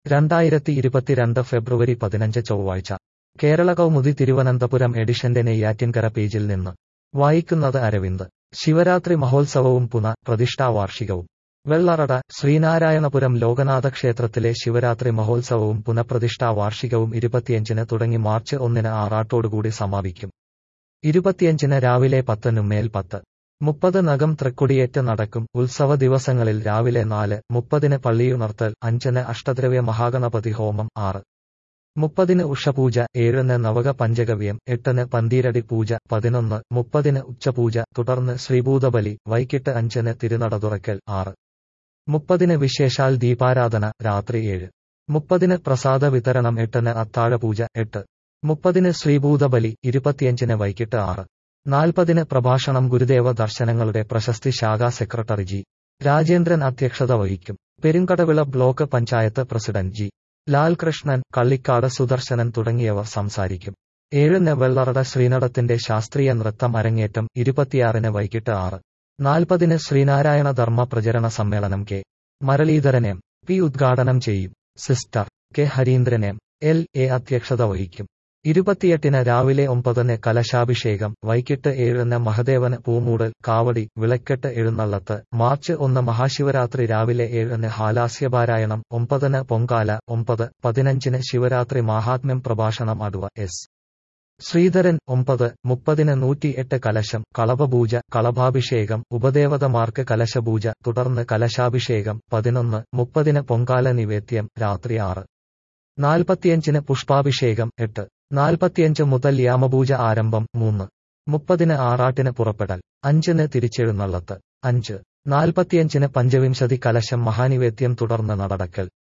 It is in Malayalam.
രണ്ടായിരത്തി ഇരുപത്തിരണ്ട് ഫെബ്രുവരി പതിനഞ്ച് ചൊവ്വാഴ്ച കേരള കൗമുദി തിരുവനന്തപുരം എഡിഷന്റെ നെയ്യാറ്റിൻകര പേജിൽ നിന്ന് വായിക്കുന്നത് അരവിന്ദ് ശിവരാത്രി മഹോത്സവവും പുന പ്രതിഷ്ഠാ വാർഷികവും വെള്ളറട ശ്രീനാരായണപുരം ലോകനാഥ ക്ഷേത്രത്തിലെ ശിവരാത്രി മഹോത്സവവും പുനഃപ്രതിഷ്ഠാ വാർഷികവും ഇരുപത്തിയഞ്ചിന് തുടങ്ങി മാർച്ച് ഒന്നിന് ആറാട്ടോടുകൂടി സമാപിക്കും ഇരുപത്തിയഞ്ചിന് രാവിലെ പത്തിനും മേൽ പത്ത് മുപ്പത് നകം തൃക്കൊടിയേറ്റ് നടക്കും ഉത്സവ ദിവസങ്ങളിൽ രാവിലെ നാല് മുപ്പതിന് പള്ളിയുണർത്തൽ അഞ്ചിന് അഷ്ടദ്രവ്യ മഹാഗണപതി ഹോമം ആറ് മുപ്പതിന് ഉഷപൂജ ഏഴിന് നവക പഞ്ചഗവ്യം എട്ടിന് പന്തീരടി പൂജ പതിനൊന്ന് മുപ്പതിന് ഉച്ചപൂജ തുടർന്ന് ശ്രീഭൂതബലി വൈകിട്ട് അഞ്ചിന് തിരുനട തുറക്കൽ ആറ് മുപ്പതിന് വിശേഷാൽ ദീപാരാധന രാത്രി ഏഴ് മുപ്പതിന് പ്രസാദ വിതരണം എട്ടിന് അത്താഴപൂജ എട്ട് മുപ്പതിന് ശ്രീഭൂതബലി ഇരുപത്തിയഞ്ചിന് വൈകിട്ട് ആറ് നാൽപ്പതിന് പ്രഭാഷണം ഗുരുദേവ ദർശനങ്ങളുടെ പ്രശസ്തി ശാഖാ സെക്രട്ടറി ജി രാജേന്ദ്രൻ അധ്യക്ഷത വഹിക്കും Perumkadavila block panchayat president G Lalkrishnan Kallikkad Sudarsanan തുടങ്ങിയവർ സംസാരിക്കും ഏഴിന് വെള്ളറട ശ്രീനടത്തിന്റെ ശാസ്ത്രീയ നൃത്തം അരങ്ങേറ്റം ഇരുപത്തിയാറിന് വൈകിട്ട് ആറ് നാൽപ്പതിന് ശ്രീനാരായണ ധർമ്മ പ്രചരണ സമ്മേളനം കെ മരളീധരൻ എം പി ഉദ്ഘാടനം ചെയ്യും sister K Harindran M L A അധ്യക്ഷത വഹിക്കും ഇരുപത്തിയെട്ടിന് രാവിലെ ഒമ്പതിന് കലശാഭിഷേകം വൈകിട്ട് ഏഴിന് മഹദേവന് പൂമൂടൽ കാവടി വിളക്കെട്ട് എഴുന്നള്ളത്ത് മാർച്ച് ഒന്ന് മഹാശിവരാത്രി രാവിലെ ഏഴിന് ഹാലാസ്യപാരായണം ഒമ്പതിന് പൊങ്കാല ഒമ്പത് പതിനഞ്ചിന് ശിവരാത്രി മാഹാത്മ്യം പ്രഭാഷണം അടുവ എസ് ശ്രീധരൻ ഒമ്പത് മുപ്പതിന് നൂറ്റിയെട്ട് കലശം കളഭപൂജ കളഭാഭിഷേകം ഉപദേവതമാർക്ക് കലശപൂജ തുടർന്ന് കലശാഭിഷേകം പതിനൊന്ന് മുപ്പതിന് പൊങ്കാല നിവേദ്യം രാത്രി ആറ് നാൽപ്പത്തിയഞ്ചിന് പുഷ്പാഭിഷേകം എട്ട് നാൽപ്പത്തിയഞ്ച് മുതൽ യാമപൂജ ആരംഭം മൂന്ന് മുപ്പതിന് ആറാട്ടിന് പുറപ്പെടൽ അഞ്ചിന് തിരിച്ചെഴുന്നള്ളത്ത് അഞ്ച് നാൽപ്പത്തിയഞ്ചിന് പഞ്ചവിംശതി കലശം മഹാനിവേദ്യം തുടർന്ന് നടടക്കൽ